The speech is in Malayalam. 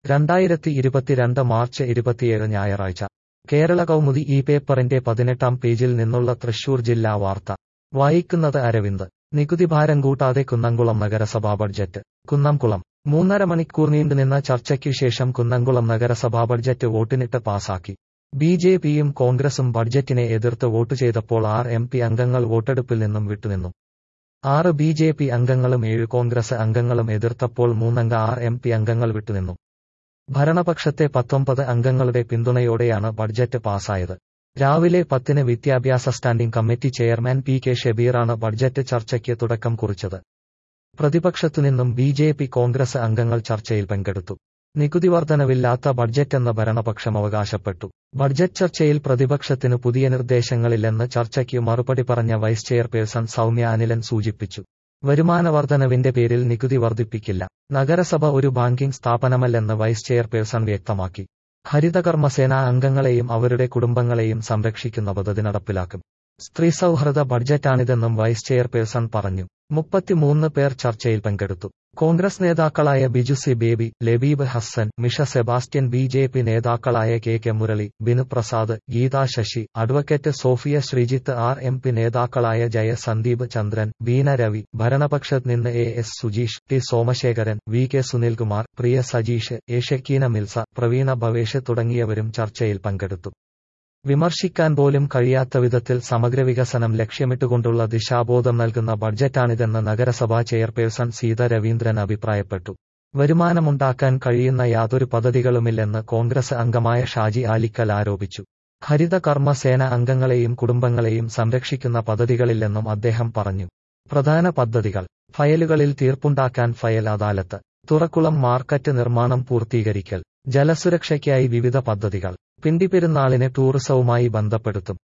രണ്ടായിരത്തി ഇരുപത്തിരണ്ട് മാർച്ച് ഇരുപത്തിയേഴ് ഞായറാഴ്ച കേരള കൗമുദി ഈ പേപ്പറിന്റെ പതിനെട്ടാം പേജിൽ നിന്നുള്ള തൃശൂർ ജില്ലാ വാർത്ത വായിക്കുന്നത് അരവിന്ദ് നികുതി ഭാരം കൂട്ടാതെ കുന്നംകുളം നഗരസഭാ ബഡ്ജറ്റ് കുന്നംകുളം മൂന്നര മണിക്കൂർ നീണ്ടുനിന്ന ചർച്ചയ്ക്കു ശേഷം കുന്നംകുളം നഗരസഭാ ബഡ്ജറ്റ് വോട്ടിനിട്ട് പാസാക്കി ബി ജെ പിയും കോൺഗ്രസും ബഡ്ജറ്റിനെ എതിർത്ത് വോട്ട് ചെയ്തപ്പോൾ ആറ് എം പി അംഗങ്ങൾ വോട്ടെടുപ്പിൽ നിന്നും വിട്ടുനിന്നു ആറ് ബി ജെ പി അംഗങ്ങളും ഏഴ് കോൺഗ്രസ് അംഗങ്ങളും എതിർത്തപ്പോൾ മൂന്നംഗ ആറ് എം പി അംഗങ്ങൾ വിട്ടുനിന്നു ഭരണപക്ഷത്തെ പത്തൊമ്പത് അംഗങ്ങളുടെ പിന്തുണയോടെയാണ് ബഡ്ജറ്റ് പാസായത് രാവിലെ പത്തിന് വിദ്യാഭ്യാസ standing committee chairman P K ഷബീറാണ് ബഡ്ജറ്റ് ചർച്ചയ്ക്ക് തുടക്കം കുറിച്ചത് പ്രതിപക്ഷത്തുനിന്നും ബി ജെ പി കോൺഗ്രസ് അംഗങ്ങൾ ചർച്ചയിൽ പങ്കെടുത്തു നികുതി വർധനവില്ലാത്ത ബഡ്ജറ്റെന്ന് ഭരണപക്ഷം അവകാശപ്പെട്ടു ബഡ്ജറ്റ് ചർച്ചയിൽ പ്രതിപക്ഷത്തിന് പുതിയ നിർദ്ദേശങ്ങളില്ലെന്ന് ചർച്ചയ്ക്ക് മറുപടി പറഞ്ഞ വൈസ് ചെയർപേഴ്സൺ സൗമ്യ അനിലൻ സൂചിപ്പിച്ചു വരുമാന വർധനവിന്റെ പേരിൽ നികുതി വർദ്ധിപ്പിക്കില്ല നഗരസഭ ഒരു ബാങ്കിംഗ് സ്ഥാപനമല്ലെന്ന് വൈസ് ചെയർപേഴ്സൺ വ്യക്തമാക്കി ഹരിതകർമ്മസേന അംഗങ്ങളെയും അവരുടെ കുടുംബങ്ങളെയും സംരക്ഷിക്കുന്ന പദ്ധതി നടപ്പിലാക്കും സ്ത്രീ സൗഹൃദ ബഡ്ജറ്റാണിതെന്നും വൈസ് ചെയർപേഴ്സൺ പറഞ്ഞു മുപ്പത്തിമൂന്ന് പേർ ചർച്ചയിൽ പങ്കെടുത്തു കോൺഗ്രസ് നേതാക്കളായ Biju C Baby Labeeb Hassan Misha Sebastian B J P നേതാക്കളായ K K Murali Binu Prasad Geetha Sasi advocate Sophia Sreejith R M P നേതാക്കളായ ജയ സന്ദീപ് ചന്ദ്രൻ ബീന രവി ഭരണപക്ഷത്ത് നിന്ന് A S Sujeesh T Somasekharan V K Sunilkumar Priya Sajeesh A Shakeena Milsa Praveena Bhavesh തുടങ്ങിയവരും ചർച്ചയിൽ പങ്കെടുത്തു വിമർശിക്കാൻ പോലും കഴിയാത്ത വിധത്തിൽ സമഗ്ര വികസനം ലക്ഷ്യമിട്ടുകൊണ്ടുള്ള ദിശാബോധം നൽകുന്ന ബഡ്ജറ്റാണിതെന്ന് നഗരസഭാ ചെയർപേഴ്സൺ സീത രവീന്ദ്രൻ അഭിപ്രായപ്പെട്ടു വരുമാനമുണ്ടാക്കാൻ കഴിയുന്ന യാതൊരു പദ്ധതികളുമില്ലെന്ന് കോൺഗ്രസ് അംഗമായ ഷാജി ആലിക്കൽ ആരോപിച്ചു ഹരിത കർമ്മസേന അംഗങ്ങളെയും കുടുംബങ്ങളെയും സംരക്ഷിക്കുന്ന പദ്ധതികളില്ലെന്നും അദ്ദേഹം പറഞ്ഞു പ്രധാന പദ്ധതികൾ ഫയലുകളിൽ തീർപ്പുണ്ടാക്കാൻ ഫയൽ അദാലത്ത് തുറക്കുളം മാർക്കറ്റ് നിർമ്മാണം പൂർത്തീകരിക്കൽ ജലസുരക്ഷയ്ക്കായി വിവിധ പദ്ധതികൾ പിണ്ടിപ്പെരുന്നാളിനെ ടൂറിസവുമായി ബന്ധപ്പെടുത്തും